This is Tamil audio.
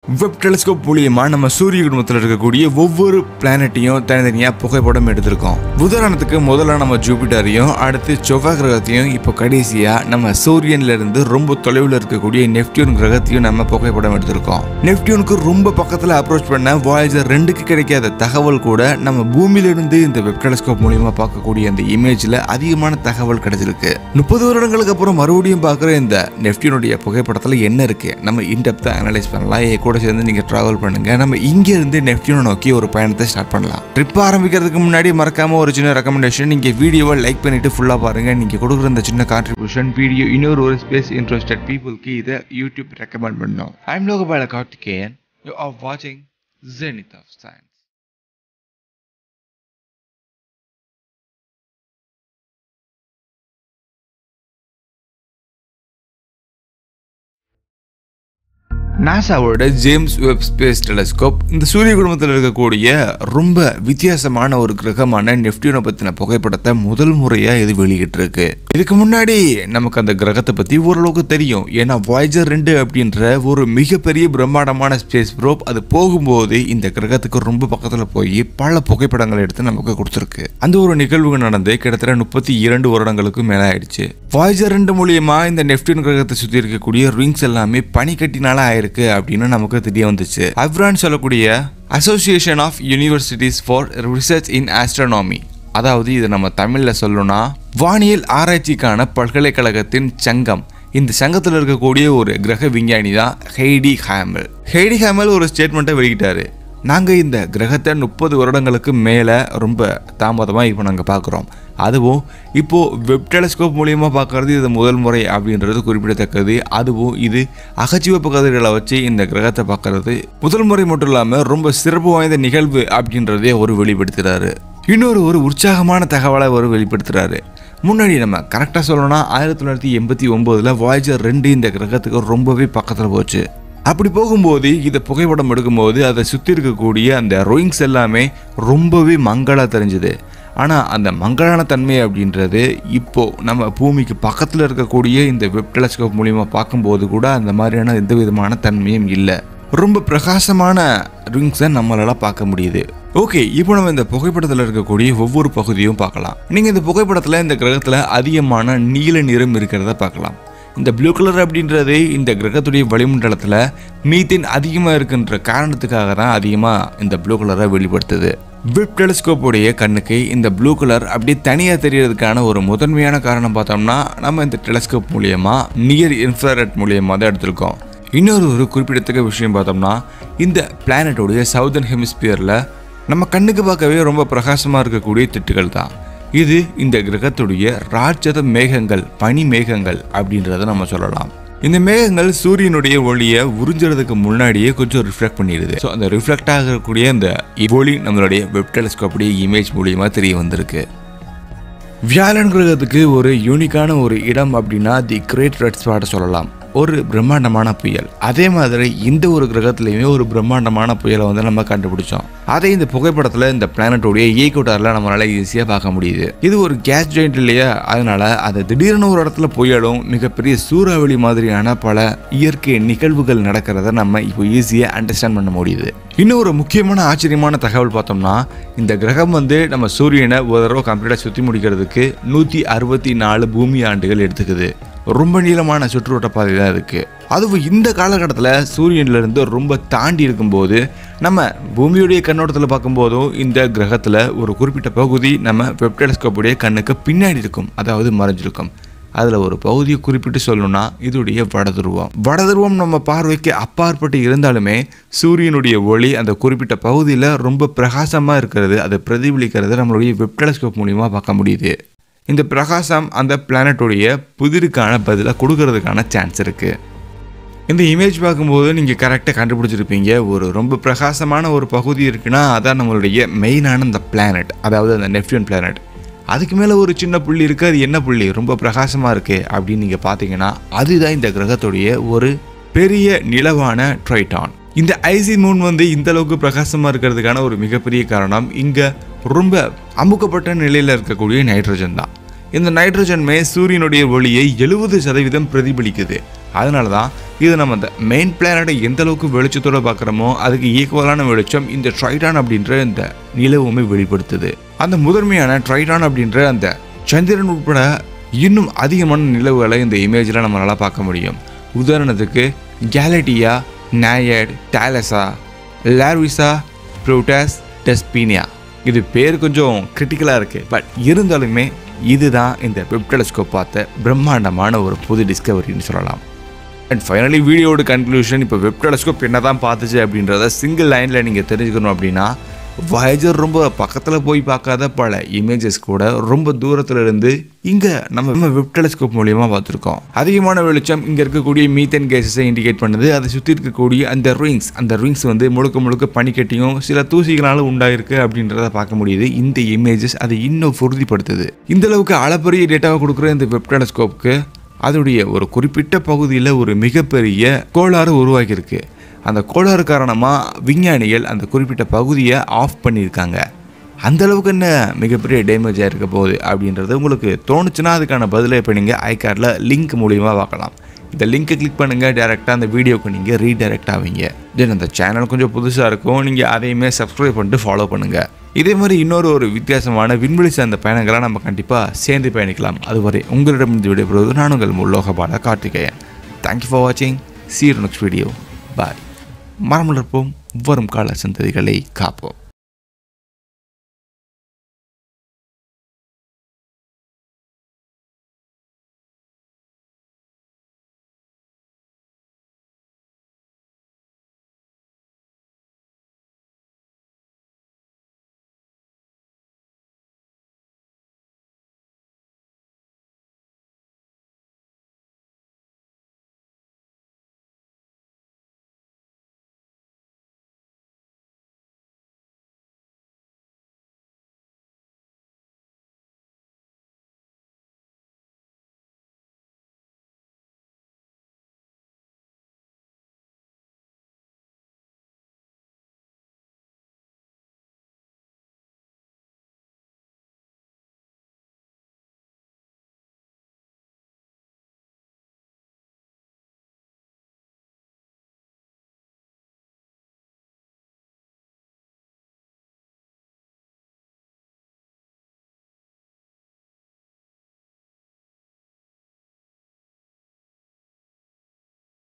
வெப் டெலிஸ்கோப் மூலியமா நம்ம சூரிய குடும்பத்தில் இருக்கக்கூடிய ஒவ்வொரு பிளானட்டையும் தனித்தனியாக புகைப்படம் எடுத்திருக்கோம் உதாரணத்துக்கு முதல்ல நம்ம ஜூபிட்டரையும் அடுத்து செவ்வாய் கிரகத்தையும் இப்போ கடைசியாக நம்ம சூரியன்ல இருந்து ரொம்ப தொலைவில் இருக்கக்கூடிய நெப்டியூன் கிரகத்தையும் நம்ம புகைப்படம் எடுத்திருக்கோம் நெப்டியூனுக்கு ரொம்ப பக்கத்தில் அப்ரோச் பண்ண வாயேஜர் ரெண்டுக்கு கிடைக்காத தகவல் கூட நம்ம பூமியிலிருந்து இந்த வெப் டெலிஸ்கோப் மூலியமா பார்க்கக்கூடிய அந்த இமேஜ்ல அதிகமான தகவல் கிடைச்சிருக்கு முப்பது வருடங்களுக்கு அப்புறம் மறுபடியும் பார்க்குற இந்த நெப்டியூனுடைய புகைப்படத்தில் என்ன இருக்கு நம்ம இன்டெப்த்தாக அனலைஸ் பண்ணலாம் என் கூட சேர்ந்து நீங்கள் ட்ராவல் பண்ணுங்க நம்ம இங்கே இருந்து நெப்டியூனை நோக்கி ஒரு பயணத்தை ஸ்டார்ட் பண்ணலாம் ட்ரிப் ஆரம்பிக்கிறதுக்கு முன்னாடி மறக்காம ஒரு சின்ன ரெக்கமெண்டேஷன் நீங்கள் வீடியோவை லைக் பண்ணிட்டு ஃபுல்லாக பாருங்க நீங்கள் கொடுக்குற இந்த சின்ன கான்ட்ரிபியூஷன் வீடியோ இன்னொரு ஒரு ஸ்பேஸ் இன்ட்ரெஸ்டட் பீப்புளுக்கு இதை யூடியூப் ரெக்கமெண்ட் பண்ணோம் I'm Logapala Karthikeyan you are வாட்சிங் ஜெனித் ஆஃப் சயின்ஸ் நாசாவோட ஜேம்ஸ் வெப் ஸ்பேஸ் டெலஸ்கோப் இந்த சூரிய குடும்பத்தில் இருக்கக்கூடிய ரொம்ப வித்தியாசமான ஒரு கிரகமான நெப்டியூனை பற்றின புகைப்படத்தை முதல் முறையாக இது வெளியிட்டிருக்கு இதுக்கு முன்னாடி நமக்கு அந்த கிரகத்தை பற்றி ஓரளவுக்கு தெரியும் ஏன்னா வாய்ஜர் ரெண்டு அப்படின்ற ஒரு மிகப்பெரிய பிரம்மாண்டமான ஸ்பேஸ் ப்ரோப் அது போகும்போது இந்த கிரகத்துக்கு ரொம்ப பக்கத்தில் போய் பல புகைப்படங்கள் எடுத்து நமக்கு கொடுத்துருக்கு அந்த ஒரு நிகழ்வு நடந்து கிட்டத்தட்ட முப்பத்தி இரண்டு வருடங்களுக்கு மேலே ஆயிடுச்சு வாய்ஜர் ரெண்டு மூலியமா இந்த நெப்டியூன் கிரகத்தை சுற்றி இருக்கக்கூடிய ரிங்ஸ் எல்லாமே பனிக்கட்டினால ஆயிருக்கு அப்படின்னு நமக்கு தெரிய வந்துச்சு அவ்ரான் சொல்லக்கூடிய association of universities for research in astronomy அதாவது இது நம்ம தமிழில் சொல்லணும்னா வானியல் ஆராய்ச்சிக்கான பல்கலைக்கழகத்தின் சங்கம் இந்த சங்கத்தில் இருக்கக்கூடிய ஒரு கிரக விஞ்ஞானி தான் ஹெய்டி ஹேமல் ஹெய்டி ஹேமல் ஒரு ஸ்டேட்மெண்ட்டை வெளியிட்டாரு நாங்கள் இந்த கிரகத்தை முப்பது வருடங்களுக்கு மேலே ரொம்ப தாமதமாக இப்போ நாங்கள் பார்க்குறோம் அதுவும் இப்போது வெப் டெலஸ்கோப் மூலியமாக பார்க்குறது இது முதல் முறை அப்படின்றது குறிப்பிடத்தக்கது அதுவும் இது அகச்சிவப்பு கதிர்களை வச்சு இந்த கிரகத்தை பார்க்குறது முதல் முறை மட்டும் இல்லாமல் ரொம்ப சிறப்பு வாய்ந்த நிகழ்வு அப்படின்றதே ஒரு வெளிப்படுத்துகிறாரு இன்னொரு ஒரு உற்சாகமான தகவலை ஒரு வெளிப்படுத்துகிறாரு முன்னாடி நம்ம கரெக்டாக சொல்லணும்னா ஆயிரத்தி தொள்ளாயிரத்தி எண்பத்தி ஒம்போதில் வாய்ஜர் ரெண்டு இந்த கிரகத்துக்கு ரொம்பவே பக்கத்தில் போச்சு அப்படி போகும்போது இதை புகைப்படம் எடுக்கும்போது அதை சுற்றி இருக்கக்கூடிய அந்த ரோயிங்ஸ் எல்லாமே ரொம்பவே மங்களா தெரிஞ்சுது ஆனால் அந்த மங்களான தன்மை அப்படின்றது இப்போ நம்ம பூமிக்கு பக்கத்தில் இருக்கக்கூடிய இந்த வெப் டெலஸ்கோப் மூலிமா பார்க்கும்போது கூட அந்த மாதிரியான எந்த விதமான தன்மையும் இல்லை ரொம்ப பிரகாசமான ரிங்ஸை நம்மளால் பார்க்க முடியுது ஓகே இப்போ நம்ம இந்த புகைப்படத்தில் இருக்கக்கூடிய ஒவ்வொரு பகுதியும் பார்க்கலாம் நீங்கள் இந்த புகைப்படத்தில் இந்த கிரகத்தில் அதிகமான நீல நிறம் இருக்கிறத பார்க்கலாம் இந்த ப்ளூ கலர் அப்படின்றது இந்த கிரகத்துடைய வளிமண்டலத்தில் மீத்தேன் அதிகமாக இருக்கின்ற காரணத்துக்காக தான் அதிகமாக இந்த ப்ளூ கலரை வெளிப்படுத்துது விப் டெலிஸ்கோப்புடைய கண்ணுக்கு இந்த ப்ளூ கலர் அப்படியே தனியாக தெரியறதுக்கான ஒரு முதன்மையான காரணம் பார்த்தோம்னா நம்ம இந்த டெலிஸ்கோப் மூலியமா நியர் இன்ஃப்ராரெட் மூலியமாக தான் எடுத்திருக்கோம் இன்னொரு ஒரு குறிப்பிடத்தக்க விஷயம் பார்த்தோம்னா இந்த பிளானட்டோடைய சவுதர்ன் ஹெமிஸ்பியரில் நம்ம கண்ணுக்கு பார்க்கவே ரொம்ப பிரகாசமாக இருக்கக்கூடிய திட்டுகள் தான் இது இந்த கிரகத்துடைய ராட்சத மேகங்கள் பனி மேகங்கள் அப்படின்றத நம்ம சொல்லலாம் இந்த மேகங்கள் சூரியனுடைய ஒளியை உறிஞ்சுறதுக்கு முன்னாடியே கொஞ்சம் ரிஃப்ளெக்ட் பண்ணிடுது ஸோ அந்த ரிஃப்ளெக்ட் ஆகக்கூடிய அந்த ஒளி நம்மளுடைய வெப் டெலிஸ்கோப்புடைய இமேஜ் மூலியமா தெரிய வந்திருக்கு வியாழன் கிரகத்துக்கு ஒரு யூனிக்கான ஒரு இடம் அப்படின்னா தி கிரேட் ரெட் ஸ்பாட்டை சொல்லலாம் ஒரு பிரம்மாண்டமான புயல் அதே மாதிரி இந்த ஒரு கிரகத்துலையுமே ஒரு பிரம்மாண்டமான புயலை வந்து நம்ம கண்டுபிடிச்சோம் அதை இந்த புகைப்படத்தில் இந்த பிளானட்டோடைய ஈக்குவட்டாரில் நம்மளால ஈஸியாக பார்க்க முடியுது இது ஒரு கேஸ் ஜாயிண்ட் இல்லையா அதனால அது திடீர்னு ஒரு இடத்துல புயலும் மிகப்பெரிய சூறாவளி மாதிரியான பல இயற்கை நிகழ்வுகள் நடக்கிறத நம்ம இப்போ ஈஸியாக அண்டர்ஸ்டாண்ட் பண்ண முடியுது இன்னும் ஒரு முக்கியமான ஆச்சரியமான தகவல் பார்த்தோம்னா இந்த கிரகம் வந்து நம்ம சூரியனை ஒரு தடவை கம்ப்ளீட்டாக சுற்றி முடிக்கிறதுக்கு நூற்றி அறுபத்தி நாலு பூமி ஆண்டுகள் எடுத்துக்குது ரொம்ப நீளமான சுற்றுவட்ட பாதை தான் இருக்குது அதுவும் இந்த காலகட்டத்தில் சூரியன்லேருந்து ரொம்ப தாண்டி இருக்கும்போது நம்ம பூமியுடைய கண்ணோட்டத்தில் பார்க்கும்போதும் இந்த கிரகத்தில் ஒரு குறிப்பிட்ட பகுதி நம்ம வெப் டெலிஸ்கோப்புடைய கண்ணுக்கு பின்னாடி இருக்கும் அதாவது மறைஞ்சிருக்கும் அதில் ஒரு பகுதியை குறிப்பிட்டு சொல்லணும்னா இதோடைய வடதுருவம் வடதுருவம் நம்ம பார்வைக்கு அப்பாற்பட்டு இருந்தாலுமே சூரியனுடைய ஒளி அந்த குறிப்பிட்ட பகுதியில் ரொம்ப பிரகாசமாக இருக்கிறது அதை பிரதிபலிக்கிறது நம்மளுடைய வெப் டெலிஸ்கோப் மூலிமா பார்க்க முடியுது இந்த பிரகாசம் அந்த பிளானட்டோடைய புதிருக்கான பதிலாக கொடுக்கறதுக்கான சான்ஸ் இருக்குது இந்த இமேஜ் பார்க்கும்போது நீங்கள் கரெக்டாக கண்டுபிடிச்சிருப்பீங்க ஒரு ரொம்ப பிரகாசமான ஒரு பகுதி இருக்குன்னா அதான் நம்மளுடைய மெயினான இந்த பிளானட் அதாவது அந்த நெப்டியூன் பிளானட் அதுக்கு மேலே ஒரு சின்ன புள்ளி இருக்குது அது என்ன புள்ளி ரொம்ப பிரகாசமாக இருக்குது அப்படின்னு நீங்கள் பார்த்தீங்கன்னா அதுதான் இந்த கிரகத்துடைய ஒரு பெரிய நிலவான ட்ரைட்டான் இந்த ஐசி மூன் வந்து இந்த அளவுக்கு பிரகாசமாக இருக்கிறதுக்கான ஒரு மிகப்பெரிய காரணம் இங்கே ரொம்ப அமுக்கப்பட்ட நிலையில் இருக்கக்கூடிய நைட்ரஜன் தான் இந்த நைட்ரஜன்மே சூரியனுடைய ஒளியை எழுபது சதவீதம் பிரதிபலிக்குது அதனால தான் இது நம்ம இந்த மெயின் பிளானட்டை எந்த அளவுக்கு வெளிச்சத்தோட பார்க்குறோமோ அதுக்கு ஈக்குவலான வெளிச்சம் இந்த ட்ரைடான் அப்படின்ற இந்த நிலவுமே வெளிப்படுத்துது அந்த முதன்மையான ட்ரைடான் அப்படின்ற அந்த சந்திரன் உட்பட இன்னும் அதிகமான நிலவுகளை இந்த இமேஜில் நம்மளால் பார்க்க முடியும் உதாரணத்துக்கு கேலட்டியா நாயட் டாலஸா லார்விசா ப்ரூட்டஸ் டெஸ்பீனியா இது பேர் கொஞ்சம் கிரிட்டிக்கலாக இருக்குது பட் இருந்தாலுமே இதுதான் இந்த வெப் டெலஸ்கோப் பார்த்த பிரம்மாண்டமான ஒரு புது டிஸ்கவரின்னு சொல்லலாம் அண்ட் ஃபைனலி வீடியோட கன்க்ளூஷன் இப்போ வெப் டெலஸ்கோப் என்ன தான் பார்த்துச்சு அப்படின்றத சிங்கிள் லைனில் நீங்கள் தெரிஞ்சுக்கணும் அப்படின்னா வயஜர் ரொம்ப பக்கத்தில் போய் பார்க்காத பல இமேஜஸ் கூட ரொம்ப தூரத்தில் இருந்து இங்கே நம்ம நம்ம வெப் டெலஸ்கோப் மூலியமாக பார்த்துருக்கோம் அதிகமான வெளிச்சம் இங்கே இருக்கக்கூடிய மீத்தன் கேஸஸை இண்டிகேட் பண்ணுது அதை சுற்றி இருக்கக்கூடிய அந்த ரிங்ஸ் அந்த ரிங்ஸ் வந்து முழுக்க முழுக்க பனிக்கட்டியும் சில தூசிகளால் உண்டாயிருக்கு அப்படின்றத பார்க்க முடியுது இந்த இமேஜஸ் அதை இன்னும் உறுதிப்படுத்துது இந்த அளவுக்கு அளப்பரிய டேட்டாவை கொடுக்குற இந்த வெப் டெலஸ்கோப்புக்கு அதோடைய ஒரு குறிப்பிட்ட பகுதியில் ஒரு மிகப்பெரிய கோளாறு உருவாக்கியிருக்கு அந்த கோளாறு காரணமாக விஞ்ஞானிகள் அந்த குறிப்பிட்ட பகுதியை ஆஃப் பண்ணியிருக்காங்க அந்த அளவுக்கு என்ன மிகப்பெரிய டேமேஜ் ஆயிருக்க போகுது அப்படின்றது உங்களுக்கு தோணுச்சுன்னா அதுக்கான பதிலை இப்போ நீங்கள் ஐகார்டில் லிங்க் மூலியமாக பார்க்கலாம் இந்த லிங்க்கை கிளிக் பண்ணுங்கள் டேரெக்டாக அந்த வீடியோக்கு நீங்கள் ரீடைரக்ட் ஆவீங்க தென் அந்த சேனல் கொஞ்சம் புதுசாக இருக்கும் நீங்கள் அதையுமே சப்ஸ்கிரைப் பண்ணிட்டு ஃபாலோ பண்ணுங்கள் இதே மாதிரி இன்னொரு ஒரு வித்தியாசமான விண்வெளி சார்ந்த பயணங்களை நம்ம கண்டிப்பாக சேர்ந்து பயணிக்கலாம் அதுவரை உங்களிடமிருந்து விடைபெறுவது நான் உங்கள் முல்லோகபால கார்த்திகேயன் தேங்க்யூ ஃபார் வாட்சிங் சீர் நெக்ஸ்ட் வீடியோ பாய் மரமலர்ப்போம் வரும் கால சந்ததிகளை காப்போம்